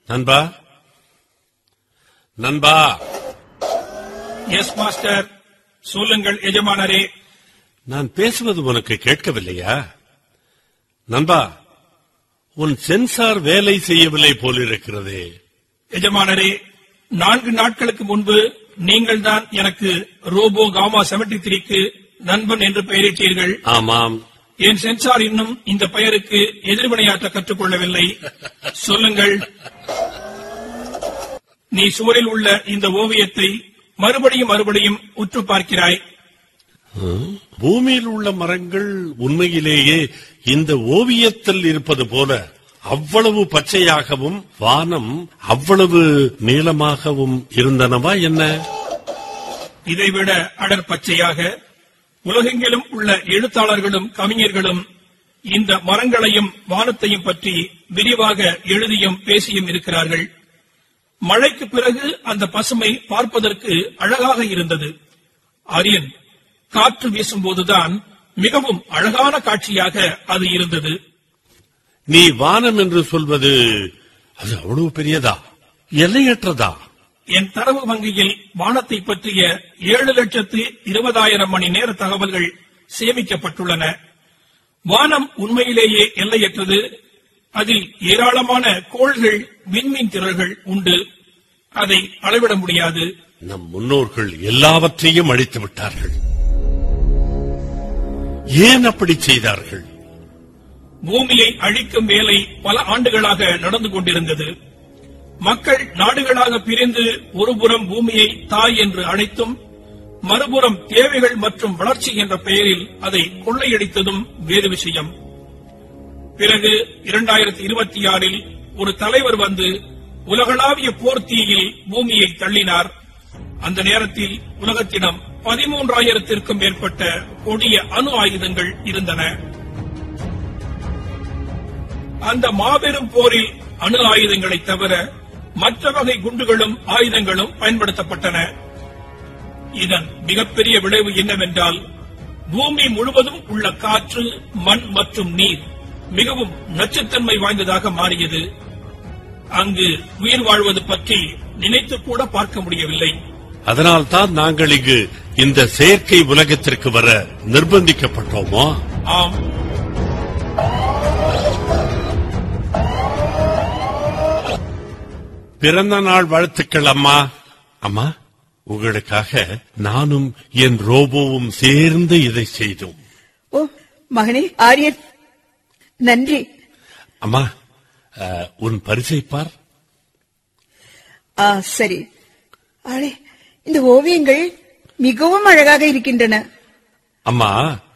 நண்பா நண்பா yes master சொல்லுங்கள் எஜமானரே நான் பேசுவது உனக்கு கேட்கவில்லையா நண்பா உன் சென்சார் வேலை செய்யவில்லை போலிருக்கிறதே எஜமானரே நான்கு நாட்களுக்கு முன்பு நீங்கள் தான் எனக்கு ரோபோ காமா 73 த்ரீக்கு நண்பன் என்று பெயரிட்டீர்கள் ஆமாம் என் சென்சார் இன்னும் இந்த பெயருக்கு எதிர்வினையாற்ற கற்றுக்கொள்ளவில்லை சொல்லுங்கள் நீ சுவரில் உள்ள இந்த ஓவியத்தை மறுபடியும் மறுபடியும் உற்று பார்க்கிறாய் பூமியில் உள்ள மரங்கள் உண்மையிலேயே இந்த ஓவியத்தில் இருப்பது போல அவ்வளவு பச்சையாகவும் வானம் அவ்வளவு நீளமாகவும் இருந்தனவா என்ன இதைவிட அடர் பச்சையாக உலகெங்கிலும் உள்ள எழுத்தாளர்களும் கவிஞர்களும் இந்த மரங்களையும் வானத்தையும் பற்றி விரிவாக எழுதியும் பேசியும் இருக்கிறார்கள் மழைக்கு பிறகு அந்த பசுமை பார்ப்பதற்கு அழகாக இருந்தது ஆரியன் காற்று வீசும்போதுதான் மிகவும் அழகான காட்சியாக அது இருந்தது நீ வானம் என்று சொல்வது அது அவ்வளவு பெரியதா எல்லையற்றதா என் தரவு வங்கியில் வானத்தை பற்றிய ஏழு லட்சத்து இருபதாயிரம் மணி நேர தகவல்கள் சேமிக்கப்பட்டுள்ளன வானம் உண்மையிலேயே எல்லையற்றது அதில் ஏராளமான கோள்கள் விண்மீன் திரள்கள் உண்டு அதை அளவிட முடியாது நம் முன்னோர்கள் எல்லாவற்றையும் அழித்து விட்டார்கள் ஏன் அப்படி செய்தார்கள் பூமியை அழிக்கும் வேலை பல ஆண்டுகளாக நடந்து கொண்டிருந்தது மக்கள் நாடுகளாக பிரிந்து ஒருபுறம் பூமியை தாய் என்று அழைத்தும் மறுபுறம் தேவைகள் மற்றும் வளர்ச்சி என்ற பெயரில் அதை கொள்ளையடித்ததும் வேறு விஷயம் பிறகு இரண்டாயிரத்தி இருபத்தி ஆறில் ஒரு தலைவர் வந்து உலகளாவிய போர்த்தீயில் பூமியை தள்ளினார் அந்த நேரத்தில் உலகத்திடம் பதிமூன்றாயிரத்திற்கும் மேற்பட்ட கொடிய அணு ஆயுதங்கள் இருந்தன அந்த மாபெரும் போரில் அணு ஆயுதங்களை தவிர மற்ற வகை குண்டுகளும் ஆயுதங்களும் பயன்படுத்தப்பட்டன இதன் மிகப்பெரிய விளைவு என்னவென்றால் பூமி முழுவதும் உள்ள காற்று மண் மற்றும் நீர் மிகவும் நச்சுத்தன்மை வாய்ந்ததாக மாறியது அங்கு உயிர் வாழ்வது பற்றி நினைத்து கூட பார்க்க முடியவில்லை அதனால்தான் நாங்கள் இங்கு இந்த செயற்கை உலகத்திற்கு வர நிர்பந்திக்கப்பட்டோமோ ஆம் பிறந்த நாள் வாழ்த்துக்கள் அம்மா அம்மா உங்களுக்காக நானும் என் ரோபோவும் சேர்ந்து இதை செய்தோம் ஓ மகனே ஆரியன் நன்றி அம்மா அஹ், உன் பரிசை பார் ஆ சரி ஆளே இந்த ஓவியங்கள் மிகவும் அழகாக இருக்கின்றன அம்மா